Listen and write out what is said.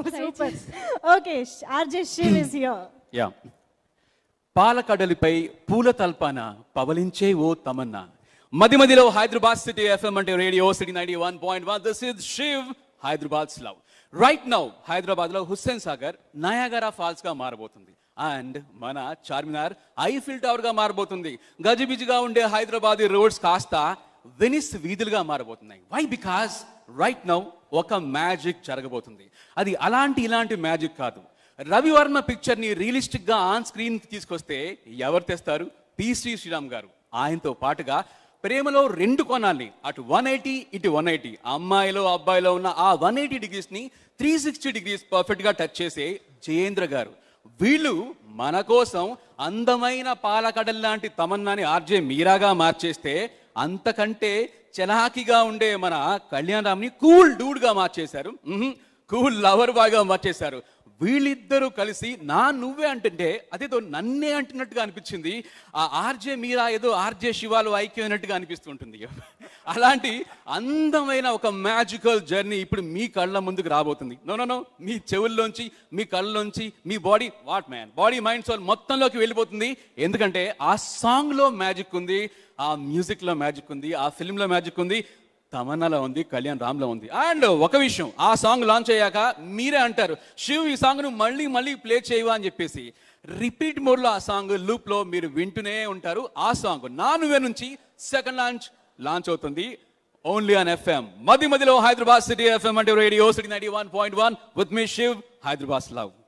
super okay RJ Shiv is here yeah పాలకడలిపై పూల తల్పాన పవలించే ఓ తమన్నా మది మదిలో హైదరాబాద్ సిటీ ఎఫ్ఎం అంటే Radio City ninety one point one this is Shiv Hyderabad love right now Hyderabad లో హుస్సేన్ సాగర్ నయాగరా ఫాల్స్ గా మారబోతుంది అండ్ మన చార్మినార్ ఐఫిల్ టవర్ గా మారబోతుంది గజిబిజిగా ఉండే హైదరాబాద్ రోడ్స్ కాస్త వెనిస్ వీధులుగా మారబోతున్నాయి వై బికాస్ రైట్ నౌ ఒక మ్యాజిక్ జరగబోతుంది అది అలాంటి ఇలాంటి మ్యాజిక్ కాదు రవివర్మ పిక్చర్ ని రియలిస్టిక్ గా ఆన్ స్క్రీన్ తీసుకొస్తే ఎవరు తెస్తారు పి శ్రీ శ్రీరామ్ గారు ఆయనతో పాటుగా ప్రేమలో రెండు కోణాల్ని అటు వన్ ఎయిటీ ఇటు వన్ ఎయిటీ అమ్మాయిలో అబ్బాయిలో ఉన్న ఆ వన్ ఎయిటీ డిగ్రీస్ ని త్రీ సిక్స్టీ డిగ్రీస్ పర్ఫెక్ట్ గా టచ్ చేసే జయేంద్ర గారు వీళ్ళు మన కోసం అందమైన పాలకడల్ లాంటి తమన్నాని ఆర్జే మీరాగా మార్చేస్తే అంతకంటే చలాకీగా ఉండే మన కళ్యాణ్ రామ్ని కూల్ డూడ్ గా మార్చేశారు కూల్ లవర్ బాయ్ గా మార్చేశారు వీళ్ళిద్దరూ కలిసి నా నువ్వే అంటుంటే అదేదో నన్నే అంటున్నట్టుగా అనిపించింది ఆ ఆర్జే మీరా ఏదో ఆర్జే శివాలు ఐక్యమైనట్టుగా అనిపిస్తుంటుంది అలాంటి అందమైన ఒక మ్యాజికల్ జర్నీ ఇప్పుడు మీ కళ్ళ ముందుకు రాబోతుంది నో నో నో మీ చెవుల్లోంచి మీ కళ్ళలోంచి మీ body what man body mind soul మొత్తంలోకి వెళ్ళిపోతుంది ఎందుకంటే ఆ సాంగ్ లో మ్యాజిక్ ఉంది ఆ మ్యూజిక్ లో మ్యాజిక్ ఉంది ఆ ఫిల్మ్ లో మ్యాజిక్ ఉంది తమన్నాలో ఉంది కళ్యాణ్ రామ్లో ఉంది అండ్ ఒక విషయం ఆ సాంగ్ లాంచ్ అయ్యాక మీరే అంటారు శివ్ ఈ సాంగ్ను మళ్ళీ మళ్ళీ ప్లే చేయవా అని చెప్పేసి రిపీట్ మోడ్లో ఆ సాంగ్ లూప్లో మీరు వింటూనే ఉంటారు ఆ సాంగ్ నా నువ్వే నుంచి సెకండ్ లాంచ్ లాంచ్ అవుతుంది ఓన్లీ ఆన్ ఎఫ్ఎం మధ్య మధ్యలో హైదరాబాద్ సిటీ ఎఫ్ఎం అంటే Radio City ninety one point one with మీ శివ్ హైదరాబాద్ లవ్